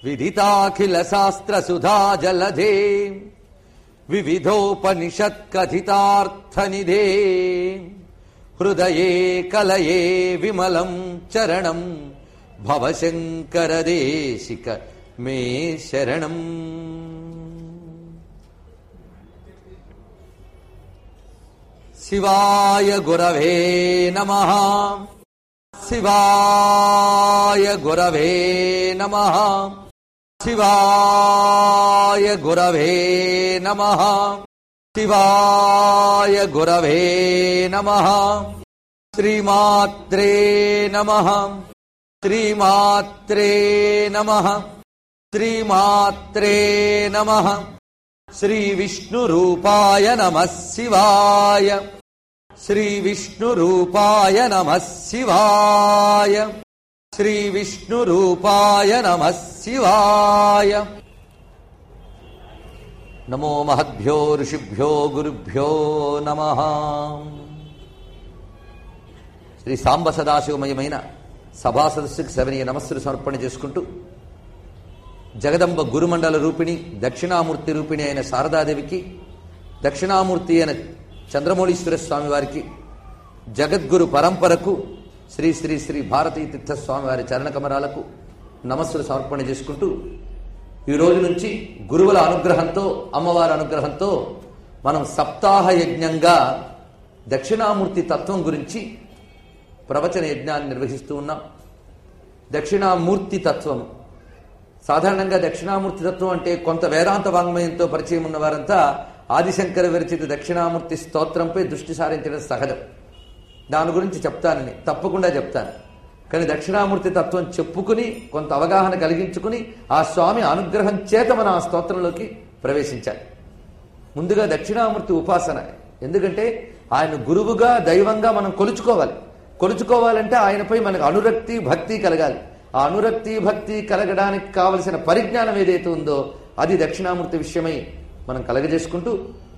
విదితాఖిల శాస్త్ర సుధా జలధే వివిధోపనిషత్కథితార్థనిధే హృదయే కలయే విమలం చరణం భవశంకరదేశిక మే శరణం శివాయ గురవే నమ శివాయ గురవే నమ శివాయ గురవే నమ శివాయ గురవే నమ శ్రీమాత్రే నమ శ్రీమాత్రే నమ శ్రీమాత్రే నమ శ్రీ విష్ణు రూపాయ నమ శివాయ శ్రీ విష్ణు రూపాయ నమ శివాయ శ్రీ విష్ణు రూపాయ నమ శివాయ నమో మహద్భ్యో ఋషిభ్యో గురుభ్యో నమ శ్రీ సాంబ సదాశివమయమైన సభా సదస్సుకి సవనీయ నమస్సులు సమర్పణ చేసుకుంటూ జగదంబ గురుమండల రూపిణి దక్షిణామూర్తి రూపిణి అయిన శారదాదేవికి దక్షిణామూర్తి అయిన చంద్రమౌళీశ్వర స్వామి వారికి జగద్గురు పరంపరకు శ్రీ శ్రీ శ్రీ భారతీ తీర్థ స్వామి వారి చరణ కమరాలకు నమస్సులు సమర్పణ చేసుకుంటూ ఈ రోజు నుంచి గురువుల అనుగ్రహంతో అమ్మవారి అనుగ్రహంతో మనం సప్తాహ యజ్ఞంగా దక్షిణామూర్తి తత్వం గురించి ప్రవచన యజ్ఞాన్ని నిర్వహిస్తూ ఉన్నాం దక్షిణామూర్తి తత్వం సాధారణంగా దక్షిణామూర్తి తత్వం అంటే కొంత వేదాంత వాంగ్మయంతో పరిచయం ఉన్నవారంతా ఆదిశంకర విరచిత దక్షిణామూర్తి స్తోత్రంపై దృష్టి సారించడం సహజం దాని గురించి చెప్తానని తప్పకుండా చెప్తాను కానీ దక్షిణామూర్తి తత్వం చెప్పుకుని కొంత అవగాహన కలిగించుకుని ఆ స్వామి అనుగ్రహం చేత మనం ఆ స్తోత్రంలోకి ప్రవేశించాలి ముందుగా దక్షిణామూర్తి ఉపాసన ఎందుకంటే ఆయన గురువుగా దైవంగా మనం కొలుచుకోవాలి కొలుచుకోవాలంటే ఆయనపై మనకు అనురక్తి భక్తి కలగాలి ఆ అనురక్తి భక్తి కలగడానికి కావలసిన పరిజ్ఞానం ఏదైతే ఉందో అది దక్షిణామూర్తి విషయమై మనం కలగజేసుకుంటూ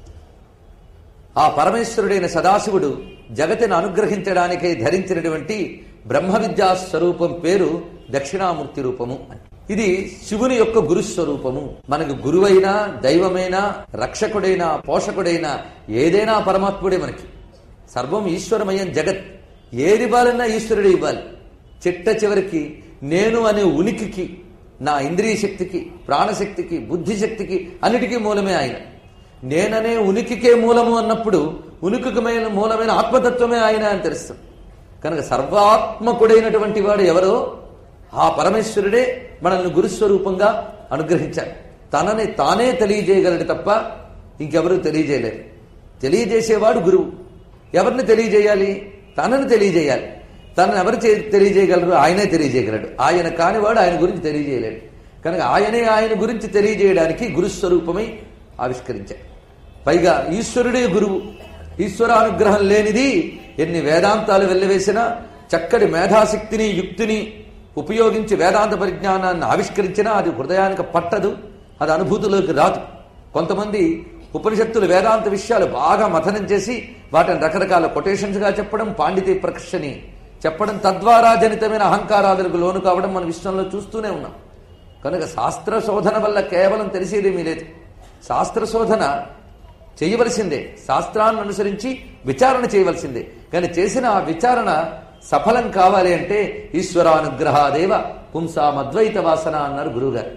ఆ పరమేశ్వరుడైన సదాశివుడు జగతిని అనుగ్రహించడానికై ధరించినటువంటి బ్రహ్మ విద్యా స్వరూపం పేరు దక్షిణామూర్తి రూపము అని ఇది శివుని యొక్క గురుస్వరూపము మనకు గురువైనా దైవమైనా రక్షకుడైనా పోషకుడైనా ఏదైనా పరమాత్ముడే మనకి సర్వం ఈశ్వరమయం జగత్ ఏది ఇవ్వాలన్నా ఈశ్వరుడే ఇవ్వాలి చిట్ట చివరికి నేను అనే ఉనికికి నా ఇంద్రియ శక్తికి ప్రాణశక్తికి బుద్ధిశక్తికి అన్నిటికీ మూలమే ఆయన నేననే ఉనికికే మూలము అన్నప్పుడు ఉనికికమైన మూలమైన ఆత్మతత్వమే ఆయన అని తెలుస్తుంది కనుక సర్వాత్మకుడైనటువంటి వాడు ఎవరో ఆ పరమేశ్వరుడే మనల్ని గురుస్వరూపంగా అనుగ్రహించాడు తనని తానే తెలియజేయగలడు తప్ప ఇంకెవరూ తెలియజేయలేరు తెలియజేసేవాడు గురువు ఎవరిని తెలియజేయాలి తనని తెలియజేయాలి తనని ఎవరు చే- తెలియజేయగలరు ఆయనే తెలియజేయగలడు ఆయన కానివాడు ఆయన గురించి తెలియజేయలేడు కనుక ఆయనే ఆయన గురించి తెలియజేయడానికి గురుస్వరూపమై ఆవిష్కరించాడు పైగా ఈశ్వరుడే గురువు ఈశ్వరానుగ్రహం లేనిది ఎన్ని వేదాంతాలు వెళ్ళవేసినా చక్కటి మేధాశక్తిని యుక్తిని ఉపయోగించి వేదాంత పరిజ్ఞానాన్ని ఆవిష్కరించినా అది హృదయానికి పట్టదు అది అనుభూతిలోకి రాదు కొంతమంది ఉపనిషత్తులు వేదాంత విషయాలు బాగా మథనం చేసి వాటిని రకరకాల కొటేషన్స్ గా చెప్పడం పాండితీ ప్రకర్షని చెప్పడం తద్వారా జనితమైన అహంకారాదులకు లోను కావడం మన విశ్వంలో చూస్తూనే ఉన్నాం కనుక శాస్త్ర శోధన వల్ల కేవలం తెలిసేదేమీ లేదు శాస్త్ర శోధన చేయవలసిందే శాస్త్రాన్ని అనుసరించి విచారణ చేయవలసిందే కానీ చేసిన ఆ విచారణ సఫలం కావాలి అంటే ఈశ్వరానుగ్రహాదేవ పుంసామద్వైత వాసన అన్నారు గురువుగారు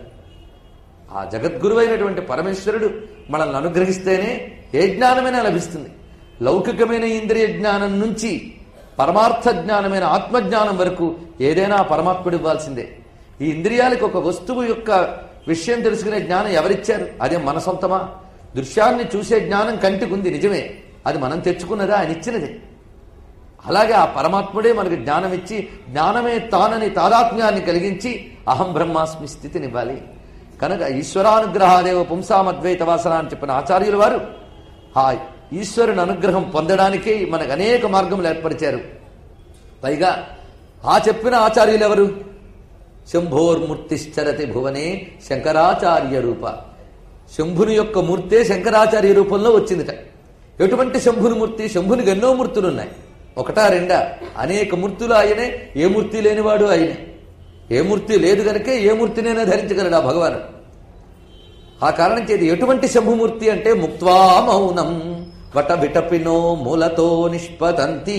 ఆ జగద్గురువైనటువంటి పరమేశ్వరుడు మనల్ని అనుగ్రహిస్తేనే ఏ జ్ఞానమైనా లభిస్తుంది లౌకికమైన ఇంద్రియ జ్ఞానం నుంచి పరమార్థ జ్ఞానమైన ఆత్మజ్ఞానం వరకు ఏదైనా పరమాత్ముడు ఇవ్వాల్సిందే ఈ ఇంద్రియాలకు ఒక వస్తువు యొక్క విషయం తెలుసుకునే జ్ఞానం ఎవరిచ్చారు అదే మన సొంతమా దృశ్యాన్ని చూసే జ్ఞానం కంటికి ఉంది నిజమే అది మనం తెచ్చుకున్నదా ఆయన ఇచ్చినదే అలాగే ఆ పరమాత్ముడే మనకు జ్ఞానం ఇచ్చి జ్ఞానమే తానని తాదాత్మ్యాన్ని కలిగించి అహం బ్రహ్మాస్మి స్థితినివ్వాలి కనుక ఈశ్వరానుగ్రహాదేవ పుంసామద్వైత వాసన అని చెప్పిన ఆచార్యుల వారు ఆ ఈశ్వరుని అనుగ్రహం పొందడానికే మనకు అనేక మార్గములు ఏర్పరిచారు పైగా ఆ చెప్పిన ఆచార్యులు ఎవరు శంభోర్మూర్తిశ్చరతి భువనే శంకరాచార్య రూప శంభుని యొక్క మూర్తే శంకరాచార్య రూపంలో వచ్చిందిట ఎటువంటి శంభుని మూర్తి శంభునికి ఎన్నో మూర్తులు ఉన్నాయి ఒకటా రెండా అనేక మూర్తులు ఆయనే ఏ మూర్తి లేనివాడు ఆయనే ఏ మూర్తి లేదు గనకే ఏ మూర్తినైనా ధరించగలడు ఆ భగవానుడు ఆ కారణం చేతి ఎటువంటి శంభుమూర్తి అంటే ముక్త్వా మౌనం వట విటపినో మూలతో నిష్పతంతి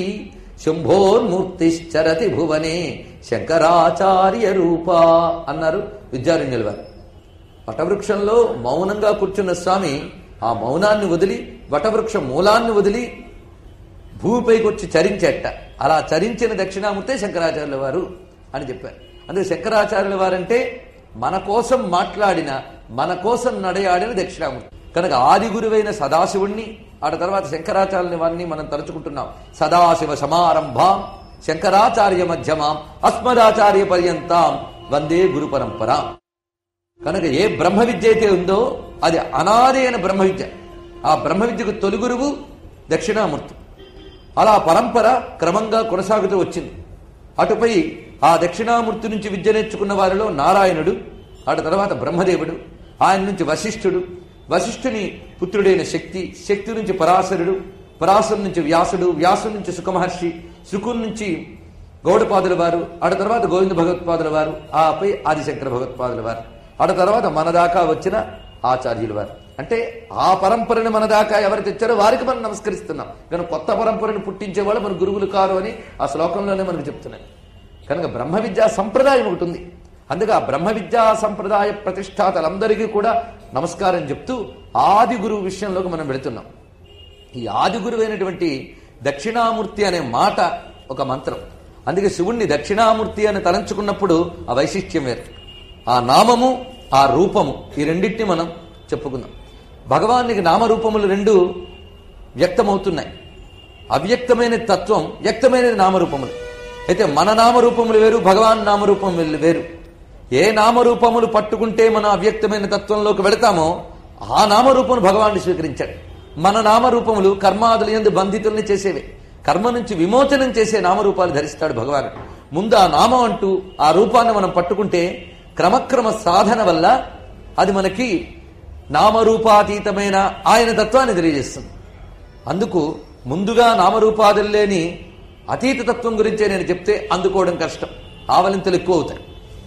శంభోర్మూర్తిశ్చరతి భువనే శంకరాచార్య రూప అన్నారు విద్యారణ్యుల వారు వటవృక్షంలో మౌనంగా కూర్చున్న స్వామి ఆ మౌనాన్ని వదిలి వటవృక్ష మూలాన్ని వదిలి భూమిపైకి వచ్చి చరించేట అలా చరించిన దక్షిణామూర్తే శంకరాచార్యుల వారు అని చెప్పారు అందుకే శంకరాచార్యుల వారంటే మన కోసం మాట్లాడిన మన కోసం నడయాడిన దక్షిణామూర్తి కనుక ఆది గురువైన సదాశివుణ్ణి ఆ తర్వాత శంకరాచార్యుని వారిని మనం తలుచుకుంటున్నాం సదాశివ సమారంభాం శంకరాచార్య మధ్యమాం అస్మదాచార్య పర్యంతాం వందే గురు పరంపరా కనుక ఏ బ్రహ్మ విద్య అయితే ఉందో అది అనాది అయిన బ్రహ్మ విద్య ఆ బ్రహ్మ విద్యకు తొలి గురువు దక్షిణామూర్తి అలా పరంపర క్రమంగా కొనసాగుతూ వచ్చింది అటుపై ఆ దక్షిణామూర్తి నుంచి విద్య నేర్చుకున్న వారిలో నారాయణుడు అటు తర్వాత బ్రహ్మదేవుడు ఆయన నుంచి వశిష్ఠుడు వశిష్ఠుని పుత్రుడైన శక్తి శక్తి నుంచి పరాశరుడు పరాశరు నుంచి వ్యాసుడు వ్యాసుడు నుంచి సుఖమహర్షి సుకుని నుంచి గౌడపాదుల వారు అటు తర్వాత గోవింద భగవత్పాదుల వారు ఆపై ఆదిశంకర భగవత్పాదుల వారు అటు తర్వాత మన దాకా వచ్చిన ఆచార్యుల వారు అంటే ఆ పరంపరని మన దాకా ఎవరు తెచ్చారో వారికి మనం నమస్కరిస్తున్నాం కనుక కొత్త పరంపరని పుట్టించే వాళ్ళు మన గురువులు కారు అని ఆ శ్లోకంలోనే మనకు చెప్తున్నాయి కనుక బ్రహ్మ విద్యా సంప్రదాయం ఒకటి ఉంది అందుకే ఆ బ్రహ్మ విద్యా సంప్రదాయ ప్రతిష్టాతలందరికీ కూడా నమస్కారం చెప్తూ ఆది గురువు విషయంలోకి మనం వెళుతున్నాం ఈ ఆది గురువైనటువంటి దక్షిణామూర్తి అనే మాట ఒక మంత్రం అందుకే శివుణ్ణి దక్షిణామూర్తి అని తలంచుకున్నప్పుడు ఆ వైశిష్ట్యం వేరు ఆ నామము ఆ రూపము ఈ రెండింటిని మనం చెప్పుకుందాం భగవానికి నామరూపములు రెండు వ్యక్తమవుతున్నాయి అవ్యక్తమైన తత్వం వ్యక్తమైనది నామరూపములు అయితే మన నామరూపములు వేరు భగవాన్ నామరూపములు వేరు ఏ నామరూపములు పట్టుకుంటే మనం అవ్యక్తమైన తత్వంలోకి వెళతామో ఆ నామరూపమును భగవాన్ని స్వీకరించాడు మన నామరూపములు కర్మాదులు ఎందు బంధితుల్ని చేసేవే కర్మ నుంచి విమోచనం చేసే నామరూపాలు ధరిస్తాడు భగవానుడు ముందు ఆ నామం అంటూ ఆ రూపాన్ని మనం పట్టుకుంటే క్రమక్రమ సాధన వల్ల అది మనకి నామరూపాతీతమైన ఆయన తత్వాన్ని తెలియజేస్తుంది అందుకు ముందుగా నామరూపాదులు లేని అతీత తత్వం గురించే నేను చెప్తే అందుకోవడం కష్టం ఆవలింతలు ఎక్కువ అవుతాయి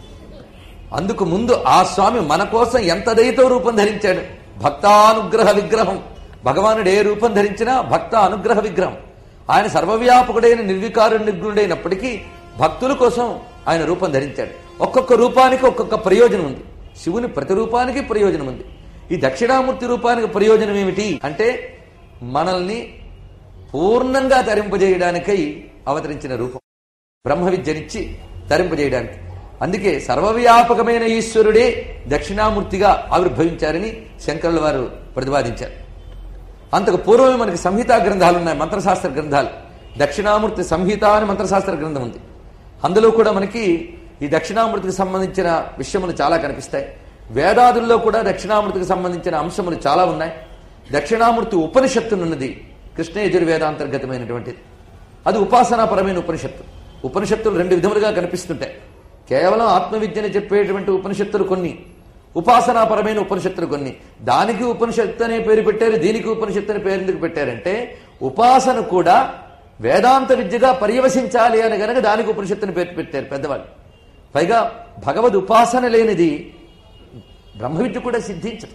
అందుకు ముందు ఆ స్వామి మన కోసం ఎంత దయతో రూపం ధరించాడు భక్తానుగ్రహ విగ్రహం భగవానుడు ఏ రూపం ధరించినా భక్త అనుగ్రహ విగ్రహం ఆయన సర్వవ్యాపకుడైన నిర్వికారు నిర్గుణుడైనప్పటికీ భక్తుల కోసం ఆయన రూపం ధరించాడు ఒక్కొక్క రూపానికి ఒక్కొక్క ప్రయోజనం ఉంది శివుని ప్రతి రూపానికి ప్రయోజనం ఉంది ఈ దక్షిణామూర్తి రూపానికి ప్రయోజనం ఏమిటి అంటే మనల్ని పూర్ణంగా తరింపజేయడానికై అవతరించిన రూపం బ్రహ్మ విద్యనిచ్చి తరింపజేయడానికి అందుకే సర్వవ్యాపకమైన ఈశ్వరుడే దక్షిణామూర్తిగా ఆవిర్భవించారని శంకరుల వారు ప్రతిపాదించారు అంతకు పూర్వమే మనకి సంహితా గ్రంథాలు ఉన్నాయి మంత్రశాస్త్ర గ్రంథాలు దక్షిణామూర్తి సంహిత అని మంత్రశాస్త్ర గ్రంథం ఉంది అందులో కూడా మనకి ఈ దక్షిణామూర్తికి సంబంధించిన విషయములు చాలా కనిపిస్తాయి వేదాదుల్లో కూడా దక్షిణామూర్తికి సంబంధించిన అంశములు చాలా ఉన్నాయి దక్షిణామూర్తి ఉపనిషత్తునున్నది కృష్ణ యజుర్వేదాంతర్గతమైనటువంటిది అది ఉపాసనాపరమైన ఉపనిషత్తు ఉపనిషత్తులు రెండు విధములుగా కనిపిస్తుంటాయి కేవలం ఆత్మవిద్యని చెప్పేటువంటి ఉపనిషత్తులు కొన్ని ఉపాసనాపరమైన ఉపనిషత్తులు కొన్ని దానికి ఉపనిషత్తు అనే పేరు పెట్టారు దీనికి ఉపనిషత్తు అనే పేరు ఎందుకు పెట్టారంటే ఉపాసన కూడా వేదాంత విద్యగా పర్యవసించాలి అని గనక దానికి ఉపనిషత్తుని పేరు పెట్టారు పెద్దవాళ్ళు పైగా భగవద్ ఉపాసన లేనిది బ్రహ్మ విద్య కూడా సిద్ధించదు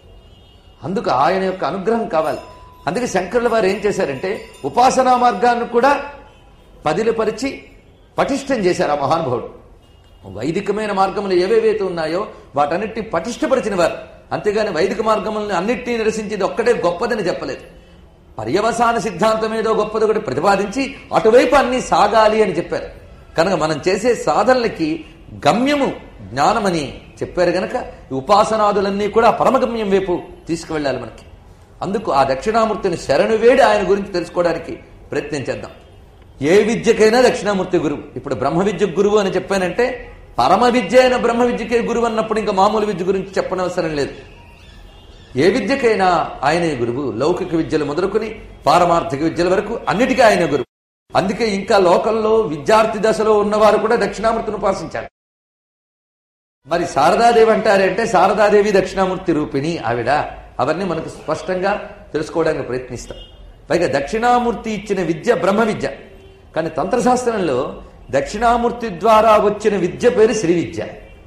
అందుకు ఆయన యొక్క అనుగ్రహం కావాలి అందుకే శంకరుల వారు ఏం చేశారంటే ఉపాసనా మార్గాన్ని కూడా పదిలపరిచి పటిష్టం చేశారు ఆ మహానుభావుడు వైదికమైన మార్గములు ఏవేవైతే ఉన్నాయో వాటన్నిటిని పటిష్టపరిచిన వారు అంతేగాని వైదిక మార్గములను అన్నిటినీ నిరసించేది ఒక్కటే గొప్పదని చెప్పలేదు పర్యవసాన సిద్ధాంతం ఏదో గొప్పది ఒకటి ప్రతిపాదించి అటువైపు అన్ని సాగాలి అని చెప్పారు కనుక మనం చేసే సాధనలకి గమ్యము జ్ఞానమని చెప్పారు గనక ఈ ఉపాసనాదులన్నీ కూడా పరమగమ్యం వైపు తీసుకువెళ్ళాలి మనకి అందుకు ఆ దక్షిణామూర్తిని శరణు వేడి ఆయన గురించి తెలుసుకోవడానికి ప్రయత్నం చేద్దాం ఏ విద్యకైనా దక్షిణామూర్తి గురువు ఇప్పుడు బ్రహ్మ విద్య గురువు అని చెప్పానంటే పరమ విద్య అయిన బ్రహ్మ విద్యకే గురువు అన్నప్పుడు ఇంకా మామూలు విద్య గురించి చెప్పనవసరం లేదు ఏ విద్యకైనా ఆయనే గురువు లౌకిక విద్యలు మొదలుకొని పారమార్థిక విద్యల వరకు అన్నిటికీ ఆయన గురువు అందుకే ఇంకా లోకంలో విద్యార్థి దశలో ఉన్నవారు కూడా దక్షిణామూర్తిని ఉపాసించారు మరి శారదాదేవి అంటారంటే శారదాదేవి దక్షిణామూర్తి రూపిణి ఆవిడ అవన్నీ మనకు స్పష్టంగా తెలుసుకోవడానికి ప్రయత్నిస్తాం పైగా దక్షిణామూర్తి ఇచ్చిన విద్య బ్రహ్మ విద్య కానీ తంత్రశాస్త్రంలో దక్షిణామూర్తి ద్వారా వచ్చిన విద్య పేరు శ్రీ విద్య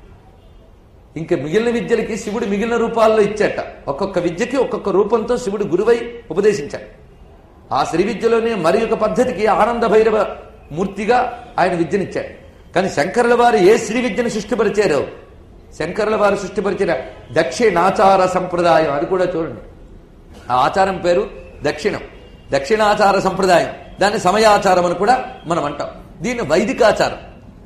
ఇంకా మిగిలిన విద్యలకి శివుడు మిగిలిన రూపాల్లో ఇచ్చాట ఒక్కొక్క విద్యకి ఒక్కొక్క రూపంతో శివుడు గురువై ఉపదేశించాడు ఆ శ్రీ విద్యలోనే మరి ఒక పద్ధతికి ఆనంద భైరవ మూర్తిగా ఆయన విద్యనిచ్చాడు కానీ శంకరుల వారు ఏ శ్రీ విద్యను సృష్టిపరిచారో శంకరుల వారు సృష్టిపరిచిన దక్షిణాచార సంప్రదాయం అది కూడా చూడండి ఆ ఆచారం పేరు దక్షిణం దక్షిణాచార సంప్రదాయం దాన్ని సమయాచారం అని కూడా మనం అంటాం దీన్ని వైదికాచారం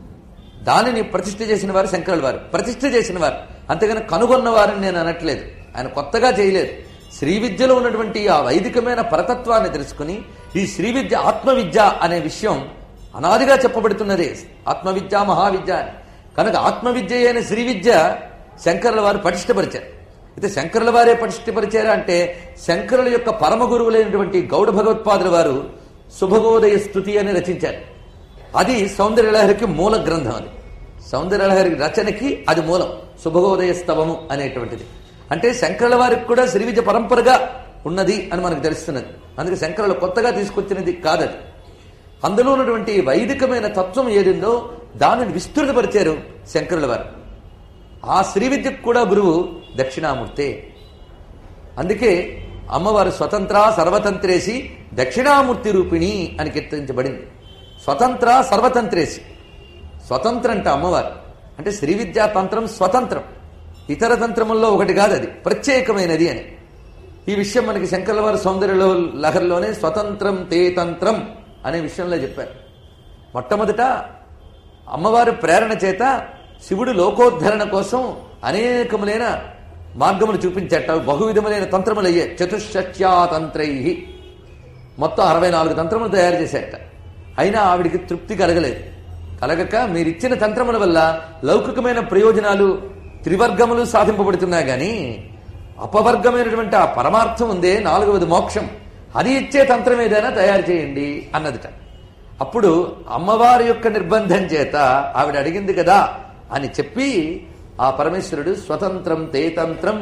దానిని ప్రతిష్ఠ చేసిన వారు శంకరుల వారు ప్రతిష్ఠ చేసిన వారు అంతేగాని కనుగొన్న వారిని నేను అనట్లేదు ఆయన కొత్తగా చేయలేదు శ్రీ విద్యలో ఉన్నటువంటి ఆ వైదికమైన పరతత్వాన్ని తెలుసుకుని ఈ శ్రీ విద్య ఆత్మవిద్య అనే విషయం అనాదిగా చెప్పబడుతున్నదే ఆత్మవిద్య మహావిద్య అని కనుక ఆత్మవిద్య అయిన శ్రీ విద్య శంకరుల వారు పటిష్టపరిచారు అయితే శంకరుల వారే పటిష్టపరిచారా అంటే శంకరుల యొక్క పరమ గురువులైనటువంటి గౌడ భగవత్పాదుల వారు శుభగోదయ స్థుతి అని రచించారు అది సౌందర్యలహరికి మూల గ్రంథం అది సౌందర్యలహరి రచనకి అది మూలం శుభగోదయ స్తవము అనేటువంటిది అంటే శంకరుల వారికి కూడా శ్రీ విద్య పరంపరగా ఉన్నది అని మనకు తెలుస్తున్నది అందుకే శంకరులు కొత్తగా తీసుకొచ్చినది కాదది అందులో ఉన్నటువంటి వైదికమైన తత్వం ఏదిందో దానిని విస్తృతపరిచారు శంకరుల వారు ఆ శ్రీ విద్యకు కూడా గురువు దక్షిణామూర్తే అందుకే అమ్మవారు స్వతంత్ర సర్వతంత్రేసి దక్షిణామూర్తి రూపిణి అని కీర్తించబడింది స్వతంత్ర సర్వతంత్రేసి స్వతంత్ర అంటే అమ్మవారు అంటే శ్రీ విద్యా తంత్రం స్వతంత్రం ఇతర తంత్రముల్లో ఒకటి కాదు అది ప్రత్యేకమైనది అని ఈ విషయం మనకి శంకర్ల వారి సౌందర్యలో లహరిలోనే స్వతంత్రం తే తంత్రం అనే విషయంలో చెప్పారు మొట్టమొదట అమ్మవారి ప్రేరణ చేత శివుడు లోకోద్ధరణ కోసం అనేకములైన మార్గములు చూపించట బహువిధములైన తంత్రములు అయ్యాయి చతుషట్యాతంత్రై మొత్తం అరవై నాలుగు తంత్రములు తయారు చేశారట అయినా ఆవిడికి తృప్తి కలగలేదు కలగక మీరిచ్చిన తంత్రముల వల్ల లౌకికమైన ప్రయోజనాలు త్రివర్గములు సాధింపబడుతున్నాయి గాని అపవర్గమైనటువంటి ఆ పరమార్థం ఉందే నాలుగవది మోక్షం అది ఇచ్చే తంత్రం ఏదైనా తయారు చేయండి అన్నదిట అప్పుడు అమ్మవారి యొక్క నిర్బంధం చేత ఆవిడ అడిగింది కదా అని చెప్పి ఆ పరమేశ్వరుడు స్వతంత్రం తే తంత్రం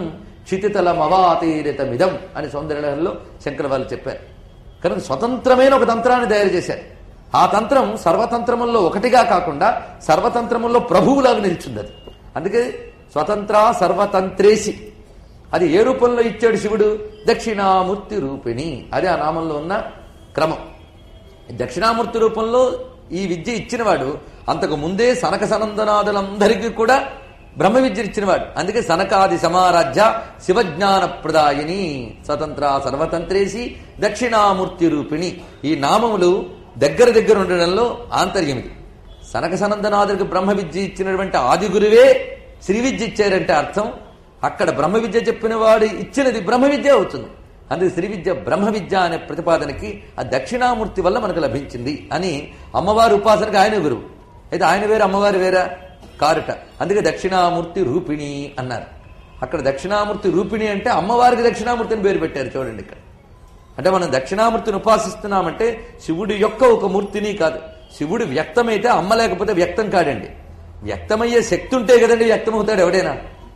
క్షితితలమవాతీరితమిదం అని సౌందర్యంలో శంకర వాళ్ళు చెప్పారు కనుక స్వతంత్రమైన ఒక తంత్రాన్ని తయారు చేశారు ఆ తంత్రం సర్వతంత్రముల్లో ఒకటిగా కాకుండా సర్వతంత్రముల్లో ప్రభువులాగా నిలిచింది అది అందుకే స్వతంత్ర సర్వతంత్రేసి అది ఏ రూపంలో ఇచ్చాడు శివుడు దక్షిణామూర్తి రూపిణి అది ఆ నామంలో ఉన్న క్రమం దక్షిణామూర్తి రూపంలో ఈ విద్య ఇచ్చినవాడు అంతకు ముందే సనక సనందనాదులందరికీ కూడా బ్రహ్మ విద్య ఇచ్చినవాడు అందుకే సనకాది సమారాధ్య శివజ్ఞాన ప్రదాయిని స్వతంత్ర సర్వతంత్రేసి దక్షిణామూర్తి రూపిణి ఈ నామములు దగ్గర దగ్గర ఉండడంలో ఆంతర్యం ఇది సనక సనందనాథుడికి బ్రహ్మ విద్య ఇచ్చినటువంటి ఆది గురువే శ్రీ విద్య ఇచ్చారంటే అర్థం అక్కడ బ్రహ్మ విద్య చెప్పిన వాడు ఇచ్చినది బ్రహ్మ విద్య అవుతుంది అందుకే శ్రీ విద్య బ్రహ్మ విద్య అనే ప్రతిపాదనకి ఆ దక్షిణామూర్తి వల్ల మనకు లభించింది అని అమ్మవారి ఉపాసనకి ఆయన గురువు అయితే ఆయన వేరే అమ్మవారి వేరా కారుట అందుకే దక్షిణామూర్తి రూపిణి అన్నారు అక్కడ దక్షిణామూర్తి రూపిణి అంటే అమ్మవారికి దక్షిణామూర్తిని పేరు పెట్టారు చూడండి ఇక్కడ అంటే మనం దక్షిణామూర్తిని ఉపాసిస్తున్నామంటే శివుడి యొక్క ఒక మూర్తిని కాదు శివుడు వ్యక్తమైతే అమ్మ లేకపోతే వ్యక్తం కాడండి వ్యక్తమయ్యే శక్తి ఉంటే కదండి వ్యక్తమవుతాడు ఎవడైనా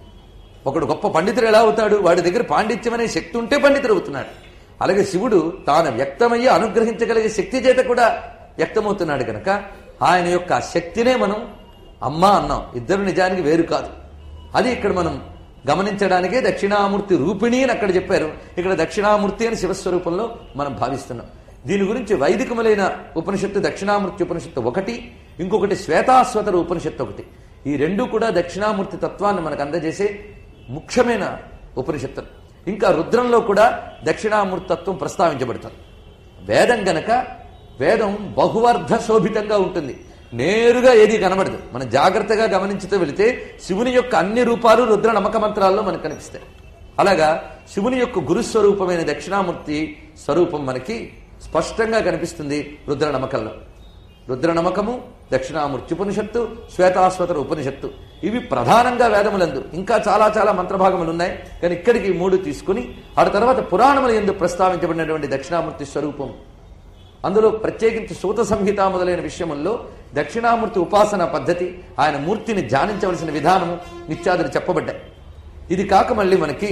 ఒకడు గొప్ప పండితుడు ఎలా అవుతాడు వాడి దగ్గర పాండిత్యం అనే శక్తి ఉంటే పండితుడు అవుతున్నాడు అలాగే శివుడు తాను వ్యక్తమయ్యి అనుగ్రహించగలిగే శక్తి చేత కూడా వ్యక్తమవుతున్నాడు కనుక ఆయన యొక్క శక్తినే మనం అమ్మ అన్నాం ఇద్దరు నిజానికి వేరు కాదు అది ఇక్కడ మనం గమనించడానికే దక్షిణామూర్తి రూపిణి అని అక్కడ చెప్పారు ఇక్కడ దక్షిణామూర్తి అని శివస్వరూపంలో మనం భావిస్తున్నాం దీని గురించి వైదికములైన ఉపనిషత్తు దక్షిణామూర్తి ఉపనిషత్తు ఒకటి ఇంకొకటి శ్వేతాశ్వతర ఉపనిషత్తు ఒకటి ఈ రెండు కూడా దక్షిణామూర్తి తత్వాన్ని మనకు అందజేసే ముఖ్యమైన ఉపనిషత్తులు ఇంకా రుద్రంలో కూడా దక్షిణామూర్తి తత్వం ప్రస్తావించబడుతుంది వేదం గనక వేదం బహువర్ధ శోభితంగా ఉంటుంది నేరుగా ఏది కనబడదు మనం జాగ్రత్తగా గమనించుతూ వెళితే శివుని యొక్క అన్ని రూపాలు రుద్ర నమ్మక మంత్రాల్లో మనకు కనిపిస్తాయి అలాగా శివుని యొక్క గురుస్వరూపమైన దక్షిణామూర్తి స్వరూపం మనకి స్పష్టంగా కనిపిస్తుంది రుద్ర నమ్మకంలో రుద్ర నమ్మకము దక్షిణామూర్తి ఉపనిషత్తు శ్వేతాశ్వతర ఉపనిషత్తు ఇవి ప్రధానంగా వేదములందు ఇంకా చాలా చాలా మంత్రభాగములు ఉన్నాయి కానీ ఇక్కడికి ఈ మూడు తీసుకుని ఆ తర్వాత పురాణముల ఎందు ప్రస్తావించబడినటువంటి దక్షిణామూర్తి స్వరూపం అందులో ప్రత్యేకించి సూత సంహిత మొదలైన విషయముల్లో దక్షిణామూర్తి ఉపాసన పద్ధతి ఆయన మూర్తిని ధ్యానించవలసిన విధానము నిత్యాదులు చెప్పబడ్డాయి ఇది కాక మళ్ళీ మనకి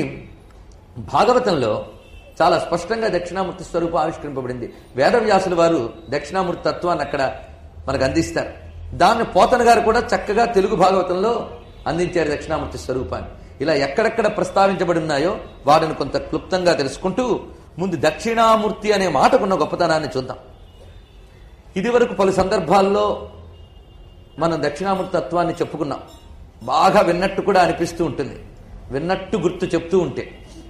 భాగవతంలో చాలా స్పష్టంగా దక్షిణామూర్తి స్వరూపం ఆవిష్కరింపబడింది వేదవ్యాసుల వారు దక్షిణామూర్తి తత్వాన్ని అక్కడ మనకు అందిస్తారు దాన్ని పోతన గారు కూడా చక్కగా తెలుగు భాగవతంలో అందించారు దక్షిణామూర్తి స్వరూపాన్ని ఇలా ఎక్కడెక్కడ ప్రస్తావించబడి ఉన్నాయో వాటిని కొంత క్లుప్తంగా తెలుసుకుంటూ ముందు దక్షిణామూర్తి అనే మాటకున్న గొప్పతనాన్ని చూద్దాం ఇదివరకు పలు సందర్భాల్లో మనం దక్షిణామూర్తి తత్వాన్ని చెప్పుకున్నాం బాగా విన్నట్టు కూడా అనిపిస్తూ ఉంటుంది విన్నట్టు గుర్తు చెప్తూ ఉంటే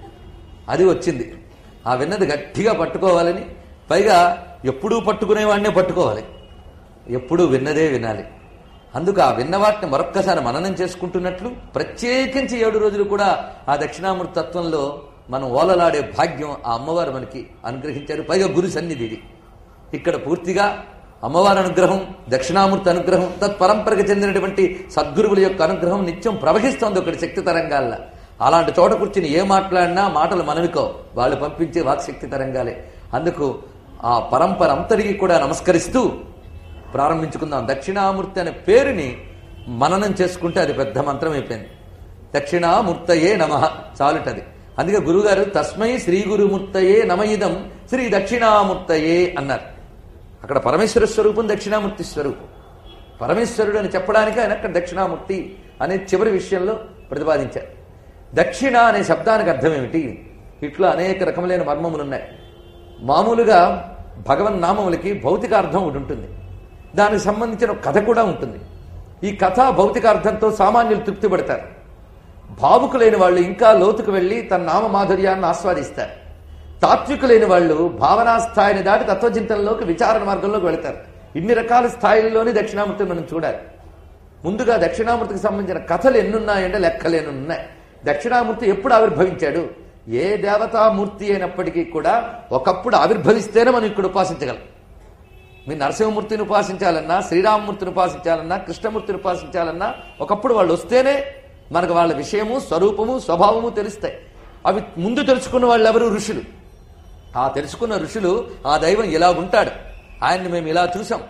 అది వచ్చింది ఆ విన్నది గట్టిగా పట్టుకోవాలని పైగా ఎప్పుడూ పట్టుకునేవాడినే పట్టుకోవాలి ఎప్పుడూ విన్నదే వినాలి అందుకు ఆ విన్న వాటిని మరొక్కసారి మననం చేసుకుంటున్నట్లు ప్రత్యేకించి ఏడు రోజులు కూడా ఆ దక్షిణామూర్తి తత్వంలో మనం ఓలలాడే భాగ్యం ఆ అమ్మవారు మనకి అనుగ్రహించారు పైగా గురు సన్నిధి ఇది ఇక్కడ పూర్తిగా అమ్మవారి అనుగ్రహం దక్షిణామూర్తి అనుగ్రహం తత్పరంపరకు చెందినటువంటి సద్గురువుల యొక్క అనుగ్రహం నిత్యం ప్రవహిస్తోంది ఒకటి శక్తి తరంగాల్లో అలాంటి చోట కూర్చుని ఏ మాట్లాడినా మాటలు మనవికో వాళ్ళు పంపించే వాక్శక్తి తరంగాలే అందుకు ఆ పరంపర అంతటికి కూడా నమస్కరిస్తూ ప్రారంభించుకుందాం దక్షిణామూర్తి అనే పేరుని మననం చేసుకుంటే అది పెద్ద మంత్రం అయిపోయింది దక్షిణామూర్తయే నమ చాలుటది అందుకే గురుగారు తస్మై శ్రీ గురుమూర్తయే నమయిదం శ్రీ దక్షిణామూర్తయే అన్నారు అక్కడ పరమేశ్వర స్వరూపం దక్షిణామూర్తి స్వరూపం పరమేశ్వరుడు అని చెప్పడానికి ఆయన అక్కడ దక్షిణామూర్తి అనే చివరి విషయంలో ప్రతిపాదించారు దక్షిణ అనే శబ్దానికి అర్థం ఏమిటి ఇట్లా అనేక రకములైన మర్మములు ఉన్నాయి మామూలుగా భగవన్ నామములకి భౌతిక అర్థం ఒకటి ఉంటుంది దానికి సంబంధించిన ఒక కథ కూడా ఉంటుంది ఈ కథ భౌతిక అర్థంతో సామాన్యులు తృప్తి పడతారు భావుకులైన వాళ్ళు ఇంకా లోతుకు వెళ్లి తన నామ మాధుర్యాన్ని ఆస్వాదిస్తారు తాత్వికులైన వాళ్ళు భావనా స్థాయిని దాటి తత్వచింతనలోకి విచారణ మార్గంలోకి వెళతారు ఇన్ని రకాల స్థాయిల్లోనే దక్షిణామూర్తిని మనం చూడాలి ముందుగా దక్షిణామూర్తికి సంబంధించిన కథలు ఎన్నున్నాయంటే లెక్కలేను ఉన్నాయి దక్షిణామూర్తి ఎప్పుడు ఆవిర్భవించాడు ఏ దేవతామూర్తి అయినప్పటికీ కూడా ఒకప్పుడు ఆవిర్భవిస్తేనే మనం ఇక్కడ ఉపాసించగలం మీరు నరసింహమూర్తిని ఉపాసించాలన్నా శ్రీరామమూర్తిని ఉపాసించాలన్నా కృష్ణమూర్తిని ఉపాసించాలన్నా ఒకప్పుడు వాళ్ళు వస్తేనే మనకు వాళ్ళ విషయము స్వరూపము స్వభావము తెలుస్తాయి అవి ముందు తెలుసుకున్న వాళ్ళు ఎవరు ఋషులు ఆ తెలుసుకున్న ఋషులు ఆ దైవం ఇలా ఉంటాడు ఆయన్ని మేము ఇలా చూసాం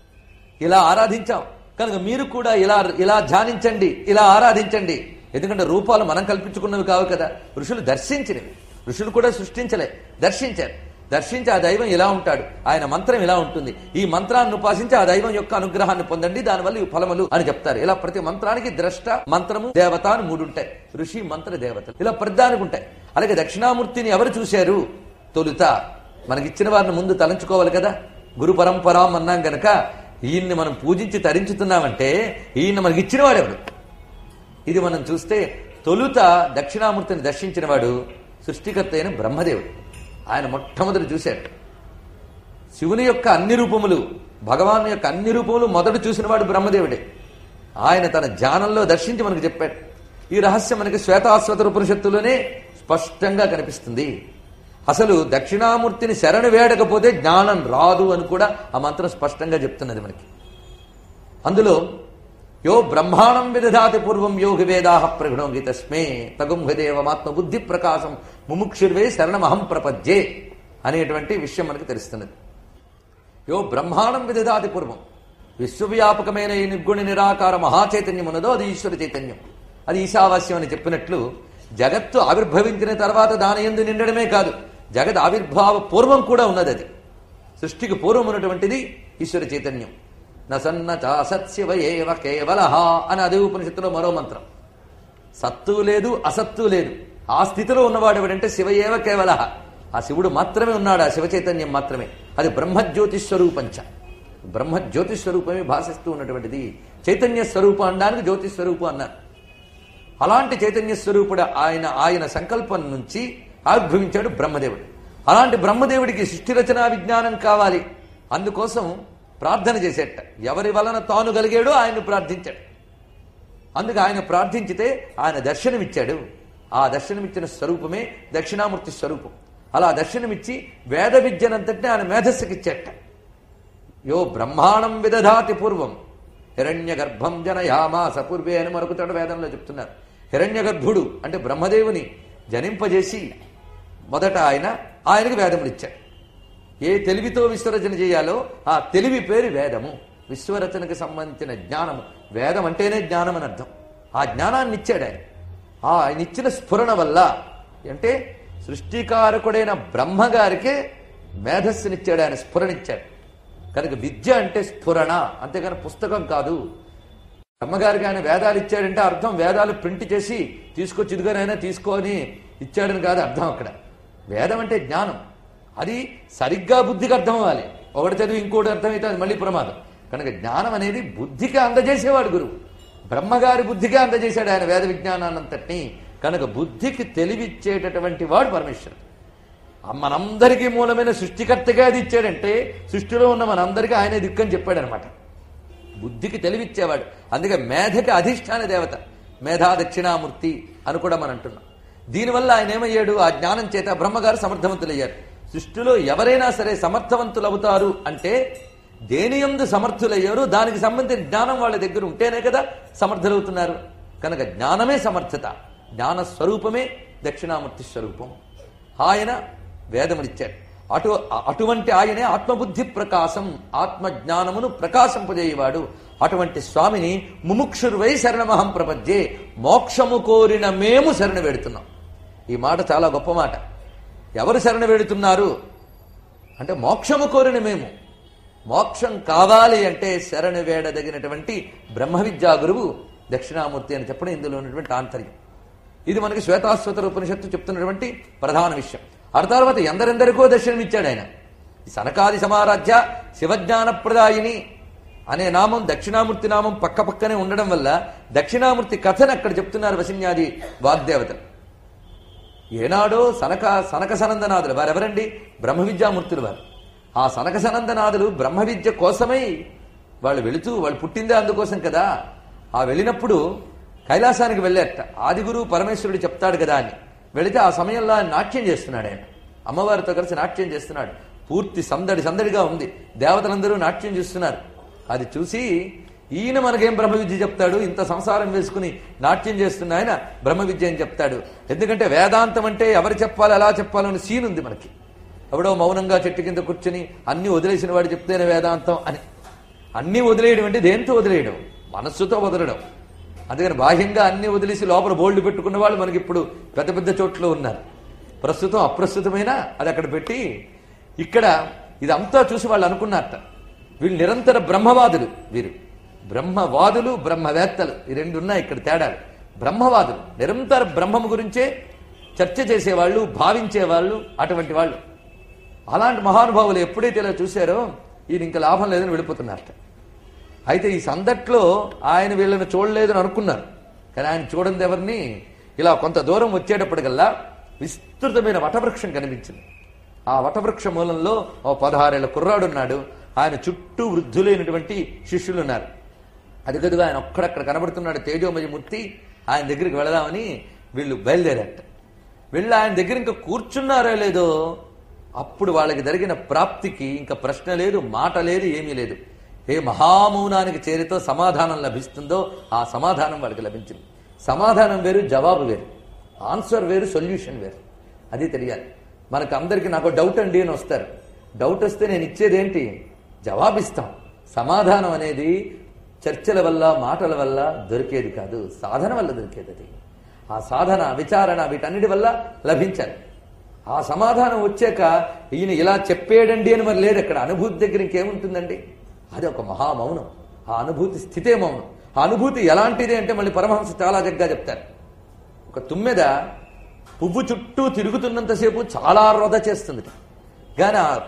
ఇలా ఆరాధించాం కనుక మీరు కూడా ఇలా ఇలా ధ్యానించండి ఇలా ఆరాధించండి ఎందుకంటే రూపాలు మనం కల్పించుకున్నవి కావు కదా ఋషులు దర్శించినవి ఋషులు కూడా సృష్టించలే దర్శించారు దర్శించి ఆ దైవం ఇలా ఉంటాడు ఆయన మంత్రం ఇలా ఉంటుంది ఈ మంత్రాన్ని ఉపాసించి ఆ దైవం యొక్క అనుగ్రహాన్ని పొందండి దానివల్ల ఈ ఫలములు అని చెప్తారు ఇలా ప్రతి మంత్రానికి ద్రష్ట మంత్రము దేవత అని మూడు ఉంటాయి ఋషి మంత్ర దేవతలు ఇలా ప్రతిదానికి ఉంటాయి అలాగే దక్షిణామూర్తిని ఎవరు చూశారు తొలుత మనకిచ్చిన వారిని ముందు తలంచుకోవాలి కదా గురు పరంపరాం అన్నాం గనక ఈయన్ని మనం పూజించి తరించుతున్నామంటే ఈయన మనకి ఇచ్చిన వాడెవడు ఇది మనం చూస్తే తొలుత దక్షిణామూర్తిని దర్శించిన వాడు సృష్టికర్త అయిన బ్రహ్మదేవుడు ఆయన మొట్టమొదటి చూశాడు శివుని యొక్క అన్ని రూపములు భగవాన్ యొక్క అన్ని రూపములు మొదట చూసినవాడు బ్రహ్మదేవుడే ఆయన తన ధ్యానంలో దర్శించి మనకు చెప్పాడు ఈ రహస్యం మనకి శ్వేతాశ్వత ఉపనిషత్తులోనే స్పష్టంగా కనిపిస్తుంది అసలు దక్షిణామూర్తిని శరణు వేడకపోతే జ్ఞానం రాదు అని కూడా ఆ మంత్రం స్పష్టంగా చెప్తున్నది మనకి అందులో యో బ్రహ్మాణం విదధాతి పూర్వం యోగి వేదాహ ప్రగుణోగి తస్మే తగుంహదేవమాత్మ బుద్ధి ప్రకాశం ముముక్షుర్వే శరణమహం ప్రపద్యే అనేటువంటి విషయం మనకు తెలుస్తున్నది యో బ్రహ్మాండం విదధాతి పూర్వం విశ్వవ్యాపకమైన ఈ నిర్గుణ నిరాకార మహాచైతన్యం ఉన్నదో అది ఈశ్వర చైతన్యం అది ఈశావాస్యం అని చెప్పినట్లు జగత్తు ఆవిర్భవించిన తర్వాత దాని ఎందు నిండడమే కాదు జగత్ ఆవిర్భావ పూర్వం కూడా ఉన్నది అది సృష్టికి పూర్వం ఉన్నటువంటిది ఈశ్వర చైతన్యం నసన్న చాసత్శివ ఏవ కేవల అని అదే ఉపనిషత్తులో మరో మంత్రం సత్తు లేదు అసత్తు లేదు ఆ స్థితిలో ఉన్నవాడు ఎవడంటే శివ ఏవ కేవల ఆ శివుడు మాత్రమే ఉన్నాడు ఆ శివ చైతన్యం మాత్రమే అది బ్రహ్మజ్యోతి స్వరూపంచ బ్రహ్మజ్యోతి స్వరూపమే భాషిస్తూ ఉన్నటువంటిది చైతన్య స్వరూపం అనడానికి జ్యోతి స్వరూపం అన్నారు అలాంటి చైతన్య స్వరూపుడు ఆయన ఆయన సంకల్పం నుంచి ఆవిర్భవించాడు బ్రహ్మదేవుడు అలాంటి బ్రహ్మదేవుడికి సృష్టి రచనా విజ్ఞానం కావాలి అందుకోసం ప్రార్థన చేసేట ఎవరి వలన తాను కలిగాడో ఆయన్ని ప్రార్థించాడు అందుకు ఆయన ప్రార్థించితే ఆయన దర్శనమిచ్చాడు ఆ దర్శనమిచ్చిన స్వరూపమే దక్షిణామూర్తి స్వరూపం అలా దర్శనమిచ్చి వేద విద్యనంతటిని ఆయన మేధస్సుకిచ్చేట యో బ్రహ్మాండం విదధాతి పూర్వం హిరణ్య గర్భం జనయామాస పూర్వే అని మరొక చోట వేదంలో చెప్తున్నారు హిరణ్య గర్భుడు అంటే బ్రహ్మదేవుని జనింపజేసి మొదట ఆయన ఆయనకు వేదములు ఇచ్చాడు ఏ తెలివితో విశ్వరచన చేయాలో ఆ తెలివి పేరు వేదము విశ్వరచనకు సంబంధించిన జ్ఞానము వేదం అంటేనే జ్ఞానం అని అర్థం ఆ జ్ఞానాన్ని ఇచ్చాడు ఆయన ఆ ఆయన ఇచ్చిన స్ఫురణ వల్ల అంటే సృష్టికారకుడైన బ్రహ్మగారికే మేధస్సునిచ్చాడు ఆయన స్ఫురణిచ్చాడు కనుక విద్య అంటే స్ఫురణ అంతేగాని పుస్తకం కాదు అమ్మగారికి ఆయన వేదాలు ఇచ్చాడంటే అర్థం వేదాలు ప్రింట్ చేసి తీసుకొచ్చి ఇదిగోనైనా తీసుకొని ఇచ్చాడని కాదు అర్థం అక్కడ వేదం అంటే జ్ఞానం అది సరిగ్గా బుద్ధికి అర్థం అవ్వాలి ఒకటి చదివి ఇంకోటి అర్థమైతే అది మళ్ళీ ప్రమాదం కనుక జ్ఞానం అనేది బుద్ధికి అందజేసేవాడు గురువు బ్రహ్మగారి బుద్ధిగా అందజేశాడు ఆయన వేద విజ్ఞానాన్నంతటినీ కనుక బుద్ధికి తెలివిచ్చేటటువంటి వాడు పరమేశ్వరుడు ఆ మనందరికీ మూలమైన సృష్టికర్తగా అది ఇచ్చాడంటే సృష్టిలో ఉన్న మనందరికీ ఆయనే దిక్కని చెప్పాడనమాట బుద్ధికి తెలివిచ్చేవాడు అందుకే మేధకి అధిష్టాన దేవత మేధా దక్షిణామూర్తి అని కూడా మనం అంటున్నాం దీనివల్ల ఆయన ఏమయ్యాడు ఆ జ్ఞానం చేత బ్రహ్మగారు సమర్థవంతులయ్యారు సృష్టిలో ఎవరైనా సరే సమర్థవంతులు అవుతారు అంటే దేని ఎందు సమర్థులయ్యారు దానికి సంబంధించిన జ్ఞానం వాళ్ళ దగ్గర ఉంటేనే కదా సమర్థులవుతున్నారు కనుక జ్ఞానమే సమర్థత జ్ఞాన స్వరూపమే దక్షిణామూర్తి స్వరూపం ఆయన వేదమునిచ్చాడు అటు అటువంటి ఆయనే ఆత్మబుద్ధి ప్రకాశం ఆత్మజ్ఞానమును ప్రకాశింపజేయవాడు అటువంటి స్వామిని ముముక్షుర్వై శరణమహం ప్రపంచే మోక్షము కోరిన మేము శరణ వేడుతున్నాం ఈ మాట చాలా గొప్ప మాట ఎవరు శరణ వేడుతున్నారు అంటే మోక్షము కోరిన మేము మోక్షం కావాలి అంటే శరణు వేడదగినటువంటి బ్రహ్మ విద్యా గురువు దక్షిణామూర్తి అని చెప్పడం ఇందులో ఉన్నటువంటి ఆంతర్యం ఇది మనకి శ్వేతాశ్వతర ఉపనిషత్తు చెప్తున్నటువంటి ప్రధాన విషయం ఆ తర్వాత ఎందరెందరికో దర్శనమిచ్చాడు ఆయన ఈ సనకాది సమారాధ్య శివజ్ఞానప్రదాయిని అనే నామం దక్షిణామూర్తి నామం పక్క పక్కనే ఉండడం వల్ల దక్షిణామూర్తి కథను అక్కడ చెప్తున్నారు వసిన్యాది వాగ్దేవతలు ఏనాడో సనక సనక సనందనాథులు వారెవరండి బ్రహ్మ విద్యామూర్తులు వారు ఆ సనక సనందనాథులు బ్రహ్మ విద్య కోసమై వాళ్ళు వెళుతూ వాళ్ళు పుట్టిందే అందుకోసం కదా ఆ వెళ్ళినప్పుడు కైలాసానికి వెళ్ళారట ఆదిగురు పరమేశ్వరుడు చెప్తాడు కదా అని వెళితే ఆ సమయంలో ఆయన నాట్యం చేస్తున్నాడు ఆయన అమ్మవారితో కలిసి నాట్యం చేస్తున్నాడు పూర్తి సందడి సందడిగా ఉంది దేవతలందరూ నాట్యం చేస్తున్నారు అది చూసి ఈయన మనకేం బ్రహ్మ విద్య చెప్తాడు ఇంత సంసారం వేసుకుని నాట్యం చేస్తున్న ఆయన బ్రహ్మ విద్య అని చెప్తాడు ఎందుకంటే వేదాంతం అంటే ఎవరు చెప్పాలి ఎలా చెప్పాలని సీన్ ఉంది మనకి ఎవడో మౌనంగా చెట్టు కింద కూర్చుని అన్ని వదిలేసిన వాడు చెప్తేనే వేదాంతం అని అన్ని వదిలేయడం అంటే దేంతో వదిలేయడం మనస్సుతో వదలడం అందుకని బాహ్యంగా అన్ని వదిలేసి లోపల బోల్డ్ పెట్టుకున్న వాళ్ళు మనకి ఇప్పుడు పెద్ద పెద్ద చోట్ల ఉన్నారు ప్రస్తుతం అప్రస్తుతమైన అది అక్కడ పెట్టి ఇక్కడ ఇదంతా చూసి వాళ్ళు అనుకున్నారట వీళ్ళు నిరంతర బ్రహ్మవాదులు వీరు బ్రహ్మవాదులు బ్రహ్మవేత్తలు ఈ రెండు ఉన్నాయి ఇక్కడ తేడాలు బ్రహ్మవాదులు నిరంతర బ్రహ్మము గురించే చర్చ చేసేవాళ్ళు భావించేవాళ్ళు అటువంటి వాళ్ళు అలాంటి మహానుభావులు ఎప్పుడైతే ఇలా చూశారో ఈయన ఇంకా లాభం లేదని వెళ్ళిపోతున్నారట అయితే ఈ సందట్లో ఆయన వీళ్ళని చూడలేదని అనుకున్నారు కానీ ఆయన చూడండి ఎవరిని ఇలా కొంత దూరం వచ్చేటప్పటికల్లా విస్తృతమైన వటవృక్షం కనిపించింది ఆ వటవృక్ష మూలంలో ఓ పదహారేళ్ల కుర్రాడున్నాడు ఆయన చుట్టూ వృద్ధులైనటువంటి శిష్యులు ఉన్నారు అది కదుగా ఆయన ఒక్కడక్కడ కనబడుతున్నాడు తేజోమయ మూర్తి ఆయన దగ్గరికి వెళదామని వీళ్ళు బయలుదేరారట వెళ్ళి ఆయన దగ్గర ఇంకా కూర్చున్నారో లేదో అప్పుడు వాళ్ళకి జరిగిన ప్రాప్తికి ఇంకా ప్రశ్న లేదు మాట లేదు ఏమీ లేదు ఏ మహామౌనానికి చేరితో సమాధానం లభిస్తుందో ఆ సమాధానం వాళ్ళకి లభించింది సమాధానం వేరు జవాబు వేరు ఆన్సర్ వేరు సొల్యూషన్ వేరు అది తెలియాలి మనకు అందరికీ నాకు డౌట్ అండి అని వస్తారు డౌట్ వస్తే నేను ఇచ్చేది ఏంటి జవాబిస్తాం సమాధానం అనేది చర్చల వల్ల మాటల వల్ల దొరికేది కాదు సాధన వల్ల దొరికేది అది ఆ సాధన విచారణ వీటన్నిటి వల్ల లభించాలి ఆ సమాధానం వచ్చాక ఈయన ఇలా చెప్పేడండి అని మరి లేదు అక్కడ అనుభూతి దగ్గర ఇంకేముంటుందండి అది ఒక మహామౌనం ఆ అనుభూతి స్థితే మౌనం ఆ అనుభూతి ఎలాంటిది అంటే మళ్ళీ పరమహంస చాలా జగ్గా చెప్తారు ఒక తుమ్మెద పువ్వు చుట్టూ తిరుగుతున్నంతసేపు చాలా రొద చేస్తుంది కానీ ఆ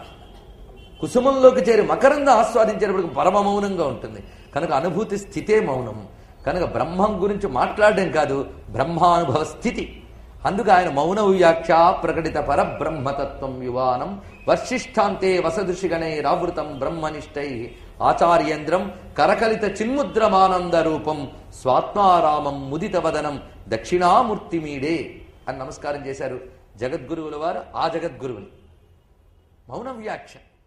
కుసుమంలోకి చేరి మకరంగా ఆస్వాదించేటప్పటికి పరమ మౌనంగా ఉంటుంది కనుక అనుభూతి స్థితే మౌనం కనుక బ్రహ్మం గురించి మాట్లాడడం కాదు బ్రహ్మానుభవ స్థితి అందుకు ఆయన మౌన వ్యాఖ్య ప్రకటిత పరబ్రహ్మతత్వం యువానం వర్షిష్ఠాంతే వసదృషిగణై రావృతం బ్రహ్మనిష్టై ఆచార్యేంద్రం కరకలిత చిన్ముద్రమానంద రూపం స్వాత్మారామం ముదిత వదనం దక్షిణామూర్తి మీడే అని నమస్కారం చేశారు జగద్గురువుల వారు ఆ జగద్గురువులు మౌన వ్యాఖ్య